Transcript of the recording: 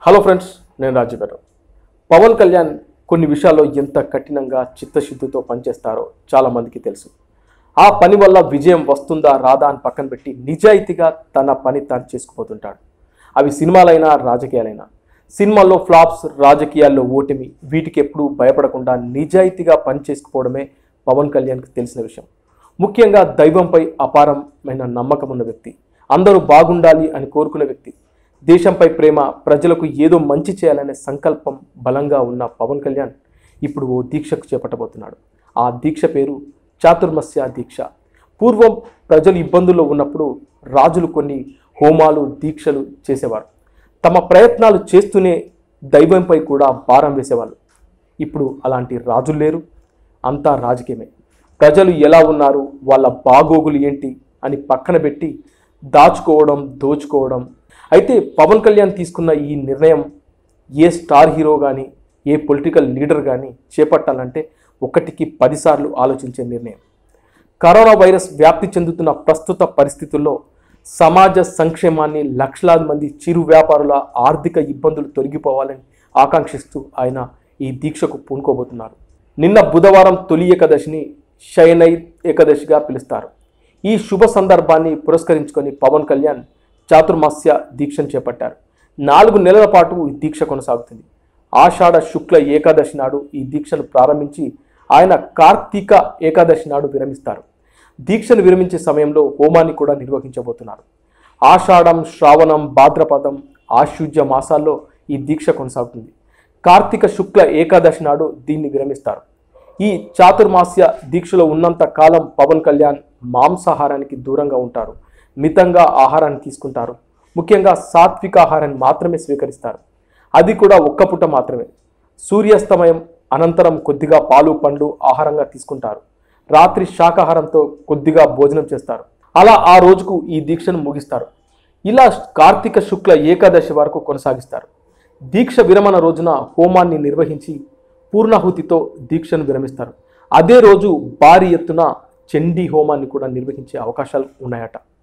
hello friends నేను రాజుగారు పవన్ కళ్యాణ్ కొన్ని విషయాల్లో ఎంత కఠినంగా చిత్తశుద్ధితో పనిచేస్తారో చాలా మందికి తెలుసు ఆ పని వల్ల విజయం వస్తుందా రాదా అని పక్కన పెట్టి నిజాయితీగా తన పని తాను చేసుకుపోతుంటాడు అవి సినిమాలైనా రాజకీయాలైనా సినిమాల్లో ఫ్లాప్స్ రాజకీయాల్లో ఓటమి వీటికి ఎప్పుడూ భయపడకుండా నిజాయితీగా పని చేసుకుపోవడమే పవన్ కళ్యాణ్కి తెలిసిన విషయం ముఖ్యంగా దైవంపై అపారమైన నమ్మకం ఉన్న వ్యక్తి అందరూ బాగుండాలి అని కోరుకునే వ్యక్తి దేశంపై ప్రేమ ప్రజలకు ఏదో మంచి చేయాలనే సంకల్పం బలంగా ఉన్న పవన్ కళ్యాణ్ ఇప్పుడు ఓ దీక్షకు చేపట్టబోతున్నాడు ఆ దీక్ష పేరు చాతుర్మస్య దీక్ష పూర్వం ప్రజలు ఇబ్బందుల్లో ఉన్నప్పుడు రాజులు కొన్ని హోమాలు దీక్షలు చేసేవారు తమ ప్రయత్నాలు చేస్తూనే దైవంపై కూడా భారం వేసేవాళ్ళు ఇప్పుడు అలాంటి రాజులు లేరు అంతా రాజకీయమే ప్రజలు ఎలా ఉన్నారు వాళ్ళ బాగోగులు ఏంటి అని పక్కన పెట్టి దాచుకోవడం దోచుకోవడం అయితే పవన్ కళ్యాణ్ తీసుకున్న ఈ నిర్ణయం ఏ స్టార్ హీరో కానీ ఏ పొలిటికల్ లీడర్ కానీ చేపట్టాలంటే ఒకటికి పదిసార్లు ఆలోచించే నిర్ణయం కరోనా వైరస్ వ్యాప్తి చెందుతున్న ప్రస్తుత పరిస్థితుల్లో సమాజ సంక్షేమాన్ని లక్షలాది మంది చిరు వ్యాపారుల ఆర్థిక ఇబ్బందులు తొలగిపోవాలని ఆకాంక్షిస్తూ ఆయన ఈ దీక్షకు పూనుకోబోతున్నారు నిన్న బుధవారం తొలి ఏకాదశిని శయనై ఏకాదశిగా పిలుస్తారు ఈ శుభ సందర్భాన్ని పురస్కరించుకొని పవన్ కళ్యాణ్ చాతుర్మాస్య దీక్షను చేపట్టారు నాలుగు నెలల పాటు ఈ దీక్ష కొనసాగుతుంది ఆషాఢ శుక్ల ఏకాదశి నాడు ఈ దీక్షను ప్రారంభించి ఆయన కార్తీక ఏకాదశి నాడు విరమిస్తారు దీక్షను విరమించే సమయంలో హోమాన్ని కూడా నిర్వహించబోతున్నారు ఆషాఢం శ్రావణం భాద్రపదం ఆశుజ్య మాసాల్లో ఈ దీక్ష కొనసాగుతుంది కార్తీక శుక్ల ఏకాదశి నాడు దీన్ని విరమిస్తారు ఈ చాతుర్మాస్య దీక్షలో ఉన్నంత కాలం పవన్ కళ్యాణ్ మాంసాహారానికి దూరంగా ఉంటారు మితంగా ఆహారాన్ని తీసుకుంటారు ముఖ్యంగా సాత్విక ఆహారాన్ని మాత్రమే స్వీకరిస్తారు అది కూడా ఒక్క పూట మాత్రమే సూర్యాస్తమయం అనంతరం కొద్దిగా పాలు పండ్లు ఆహారంగా తీసుకుంటారు రాత్రి శాకాహారంతో కొద్దిగా భోజనం చేస్తారు అలా ఆ రోజుకు ఈ దీక్షను ముగిస్తారు ఇలా కార్తీక శుక్ల ఏకాదశి వరకు కొనసాగిస్తారు దీక్ష విరమణ రోజున హోమాన్ని నిర్వహించి పూర్ణాహుతితో దీక్షను విరమిస్తారు అదే రోజు భారీ ఎత్తున చండీ హోమాన్ని కూడా నిర్వహించే అవకాశాలు ఉన్నాయట